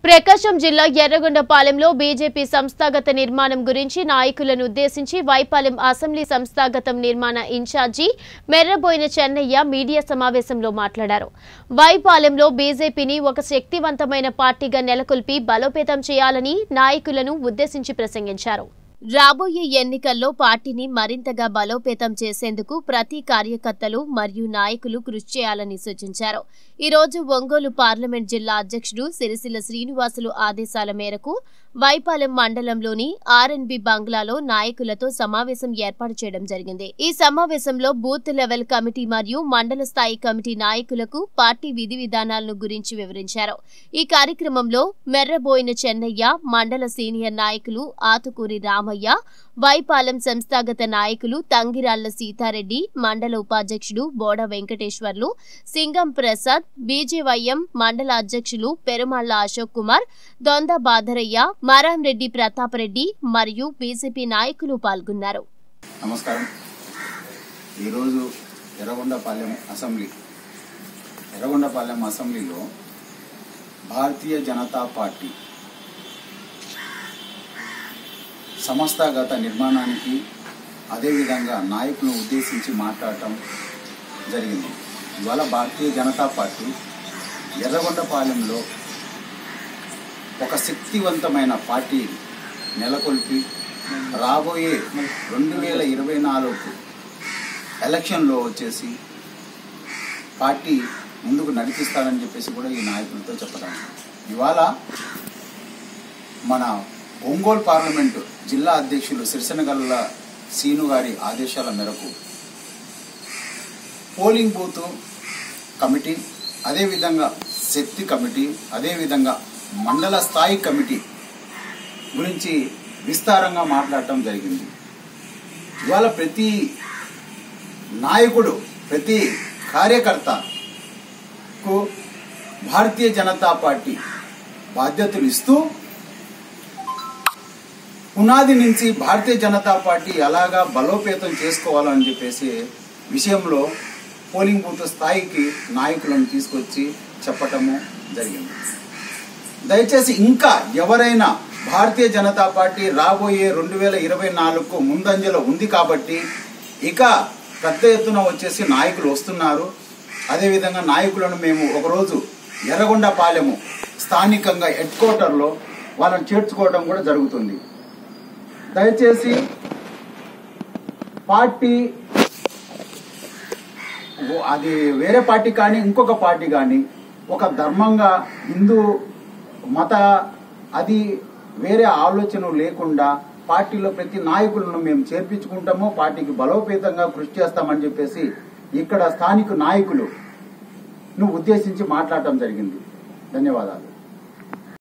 ప్రకాశం జిల్లా ఎర్రగొండపాలెంలో బీజేపీ సంస్థాగత నిర్మాణం గురించి నాయకులను ఉద్దేశించి వైపాలెం అసెంబ్లీ సంస్థాగతం నిర్మాణ ఇన్ఛార్జి మెర్రబోయిన చెన్నయ్య మీడియా సమావేశంలో మాట్లాడారు వైపాలెంలో బీజేపీని ఒక శక్తివంతమైన పార్టీగా నెలకొల్పి బలోపేతం చేయాలని నాయకులను ఉద్దేశించి ప్రసంగించారు రాబోయే ఎన్నికల్లో పార్టీని మరింతగా బలోపేతం చేసేందుకు ప్రతి కార్యకర్తలు మరియు నాయకులు కృషి చేయాలని సూచించారు ఈ రోజు ఒంగోలు పార్లమెంట్ జిల్లా అధ్యక్షుడు సిరిసిల్ల శ్రీనివాసులు ఆదేశాల మేరకు వైపాలెం మండలంలోని ఆర్ఎన్బి బంగ్లాలో నాయకులతో సమావేశం ఏర్పాటు చేయడం జరిగింది ఈ సమావేశంలో బూత్ లెవెల్ కమిటీ మరియు మండల స్థాయి కమిటీ నాయకులకు పార్టీ విధి విధానాలను గురించి వివరించారు ఈ కార్యక్రమంలో మెర్రబోయిన చెన్నయ్య మండల సీనియర్ నాయకులు ఆతుకూరి రామయ్య వైపాలెం సంస్థాగత నాయకులు తంగిరాళ్ల సీతారెడ్డి మండల ఉపాధ్యక్షుడు బోడ వెంకటేశ్వర్లు సింగం ప్రసాద్ బీజేవైఎం మండల అధ్యక్షులు పెరుమాళ్ల అశోక్ కుమార్ దొంద బాధరయ్య మారాంరెడ్డి ప్రతాపరెడ్డి మరియు బీజేపీ నాయకులు పాల్గొన్నారు నమస్కారం ఈరోజు ఎర్రగొండపాలెం అసెంబ్లీ ఎర్రగొండపాలెం అసెంబ్లీలో భారతీయ జనతా పార్టీ సంస్థాగత నిర్మాణానికి అదేవిధంగా నాయకులను ఉద్దేశించి మాట్లాడటం జరిగింది ఇవాళ భారతీయ జనతా పార్టీ ఎర్రగొండపాలెంలో ఒక శక్తివంతమైన పార్టీ నెలకొల్పి రాబోయే రెండు వేల ఇరవై నాలుగు ఎలక్షన్లో వచ్చేసి పార్టీ ముందుకు నడిపిస్తారని చెప్పేసి కూడా ఈ నాయకులతో చెప్పడం ఇవాళ మన ఒంగోలు పార్లమెంటు జిల్లా అధ్యక్షులు సిరిసెనగల్ల సీను గారి ఆదేశాల మేరకు పోలింగ్ బూత్ కమిటీ అదేవిధంగా శక్తి కమిటీ అదేవిధంగా మండల స్థాయి కమిటీ గురించి విస్తారంగా మాట్లాడటం జరిగింది ఇవాళ ప్రతి నాయకుడు ప్రతి కార్యకర్తకు భారతీయ జనతా పార్టీ బాధ్యతలు ఇస్తూ పునాది నుంచి భారతీయ జనతా పార్టీ ఎలాగా బలోపేతం చేసుకోవాలని చెప్పేసి విషయంలో పోలింగ్ బూత్ స్థాయికి నాయకులను తీసుకొచ్చి చెప్పటము జరిగింది దయచేసి ఇంకా ఎవరైనా భారతీయ జనతా పార్టీ రాబోయే రెండు వేల ఇరవై నాలుగుకు ముందంజలో ఉంది కాబట్టి ఇక పెద్ద ఎత్తున వచ్చేసి నాయకులు వస్తున్నారు అదేవిధంగా నాయకులను మేము ఒకరోజు ఎర్రగొండపాలెము స్థానికంగా హెడ్ క్వార్టర్లో వాళ్ళని చేర్చుకోవడం కూడా జరుగుతుంది దయచేసి పార్టీ ఓ- అది వేరే పార్టీ కానీ ఇంకొక పార్టీ కానీ ఒక ధర్మంగా హిందూ మత అది వేరే ఆలోచన లేకుండా పార్టీలో ప్రతి నాయకులను మేము చేర్పించుకుంటాము పార్టీకి బలోపేతంగా కృషి చేస్తామని చెప్పేసి ఇక్కడ స్థానిక నాయకులు ను ఉద్దేశించి మాట్లాడటం జరిగింది ధన్యవాదాలు